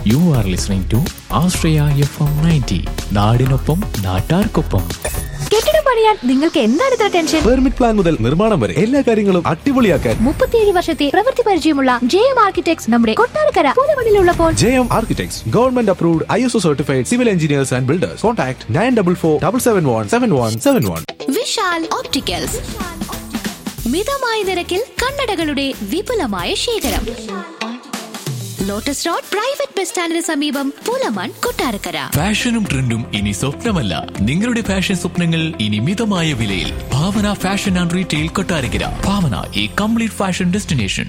U are listening to Ashraya F M ninety നാടിനൊപ്പം നാട്ടാർക്കൊപ്പം കെട്ടിടം പണിയാൻ നിങ്ങൾക്ക് എന്താണ് ഇത്ര ടെൻഷൻ പെർമിറ്റ് പ്ലാൻ മുതൽ നിർമ്മാണം വരെ എല്ലാ കാര്യങ്ങളും അടിപൊളിയാക്കാൻ മുപ്പത്തിയേഴ് വർഷത്തെ പ്രവൃത്തി പരിചയമുള്ള ജെ എം ആർക്കിടെക്ട്സ് നമ്മുടെ കൊട്ടാരക്കര പുതുമണിലുള്ളപ്പോൾ J M architects government approved I S O certified civil engineers and builders contact nine double four double seven one seven one seven one Vishal opticals മിതമായ നിരക്കിൽ കണ്ണടകളുടെ വിപുലമായ ശേഖരം ലോട്ടസ് റോഡ് പ്രൈവറ്റ് ബസ് സ്റ്റാൻഡിന് സമീപം പൂലമൺ കൊട്ടാരക്കര ഫാഷനും ട്രെൻഡും ഇനി സ്വപ്നമല്ല നിങ്ങളുടെ ഫാഷൻ സ്വപ്നങ്ങൾ ഇനി മിതമായ വിലയിൽ Bhavana fashion and retail Kottarakkara Bhavana ഈ complete fashion destination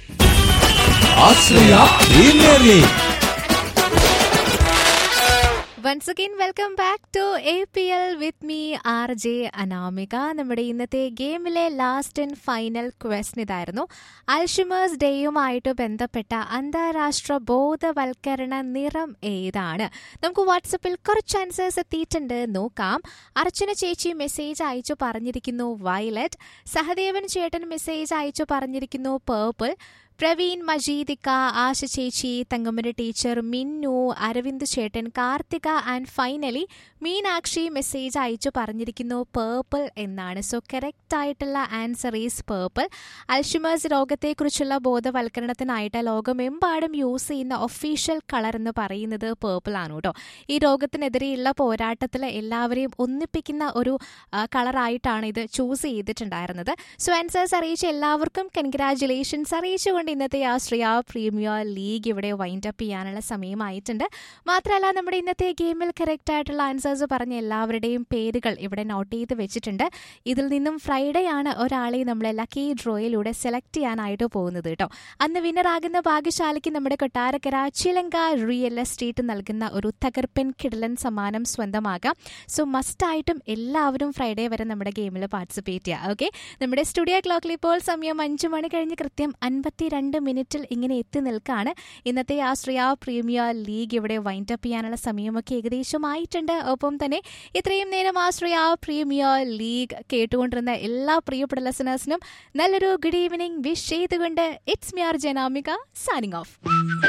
once again welcome back to A P L with me R J Anamika നമ്മുടെ ഇന്നത്തെ ഗെയിമിലെ ലാസ്റ്റ് ആൻഡ് ഫൈനൽ ക്വസ്റ്റൻ ഇതായിരുന്നു അൽഷിമേഴ്സ് ഡേയുമായിട്ട് ബന്ധപ്പെട്ട അന്താരാഷ്ട്ര ബോധവൽക്കരണ നിറം ഏതാണ് നമുക്ക് വാട്സപ്പിൽ കുറച്ച് ആൻസേഴ്സ് എത്തിയിട്ടുണ്ട് നോക്കാം അർച്ചന ചേച്ചി മെസ്സേജ് അയച്ചു പറഞ്ഞിരിക്കുന്നു വയലറ്റ് സഹദേവൻ ചേട്ടൻ മെസ്സേജ് അയച്ചു പറഞ്ഞിരിക്കുന്നു പേർപ്പിൾ പ്രവീൺ മജീദിക്ക ആശ ചേച്ചി തങ്കമ്മന്റെ ടീച്ചർ മിന്നു അരവിന്ദ് ചേട്ടൻ Karthika and finally Meenakshi message അയച്ചു പറഞ്ഞിരിക്കുന്നു പേർപ്പിൾ എന്നാണ് സോ കറക്റ്റ് ആയിട്ടുള്ള ആൻസർ ഈസ് പേർപ്പിൾ അൽഷിമേഴ്സ് രോഗത്തെക്കുറിച്ചുള്ള ബോധവൽക്കരണത്തിനായിട്ട് ലോകമെമ്പാടും യൂസ് ചെയ്യുന്ന ഒഫീഷ്യൽ കളർ എന്ന് പറയുന്നത് പേർപ്പിൾ ആണ് കേട്ടോ ഈ രോഗത്തിനെതിരെയുള്ള പോരാട്ടത്തിൽ എല്ലാവരെയും ഒന്നിപ്പിക്കുന്ന ഒരു കളറായിട്ടാണ് ഇത് ചൂസ് ചെയ്തിട്ടുണ്ടായിരുന്നത് സോ ആൻസേഴ്സ് അറിയിച്ച എല്ലാവർക്കും കൺഗ്രാറ്റുലേഷൻസ് അറിയിച്ചുകൊണ്ട് ഇന്നത്തെ ആശ്രയ പ്രീമിയർ ലീഗ് ഇവിടെ വൈൻഡ് അപ്പ് ചെയ്യാനുള്ള സമയമായിട്ടുണ്ട് മാത്രമല്ല നമ്മുടെ ഇന്നത്തെ ഗെയിമിൽ കറക്റ്റ് ആയിട്ടുള്ള ആൻസേഴ്സ് പറഞ്ഞ എല്ലാവരുടെയും പേരുകൾ ഇവിടെ നോട്ട് ചെയ്ത് വെച്ചിട്ടുണ്ട് ഇതിൽ നിന്നും ഫ്രൈഡേ ആണ് ഒരാളെ നമ്മൾ ലക്കി ഡ്രോയിലൂടെ സെലക്ട് ചെയ്യാനായിട്ട് പോകുന്നത് കേട്ടോ അന്ന് വിന്നറാകുന്ന ഭാഗ്യശാലിക്ക് നമ്മുടെ കൊട്ടാരക്കര ചിലങ്ക റിയൽ എസ്റ്റേറ്റ് നൽകുന്ന ഒരു തകർപ്പൻ കിടലൻ സമ്മാനം സ്വന്തമാകാം സോ മസ്റ്റായിട്ടും എല്ലാവരും ഫ്രൈഡേ വരെ നമ്മുടെ ഗെയിമിൽ പാർട്ടിസിപ്പേറ്റ് ചെയ്യുക ഓക്കെ നമ്മുടെ സ്റ്റുഡിയോ ക്ലോക്കിൽ ഇപ്പോൾ സമയം അഞ്ചു മണി കഴിഞ്ഞ് കൃത്യം അൻപത്തി രണ്ട് മിനിറ്റിൽ ഇങ്ങനെ എത്തി നിൽക്കുകയാണ് ഇന്നത്തെ ആശ്രയ പ്രീമിയർ ലീഗ് ഇവിടെ വൈൻഡ് അപ്പ് ചെയ്യാനുള്ള സമയമൊക്കെ ഏകദേശം ആയിട്ടുണ്ട് ഒപ്പം തന്നെ ഇത്രയും നേരം ആശ്രയ പ്രീമിയർ ലീഗ് കേട്ടുകൊണ്ടിരുന്ന എല്ലാ പ്രിയപ്പെട്ട ലെസനേഴ്സിനും നല്ലൊരു ഗുഡ് ഈവനിങ് വിഷ് ചെയ്തുകൊണ്ട് ഇറ്റ്സ് മിയാർ ജനാമിക സൈനിങ് ഓഫ്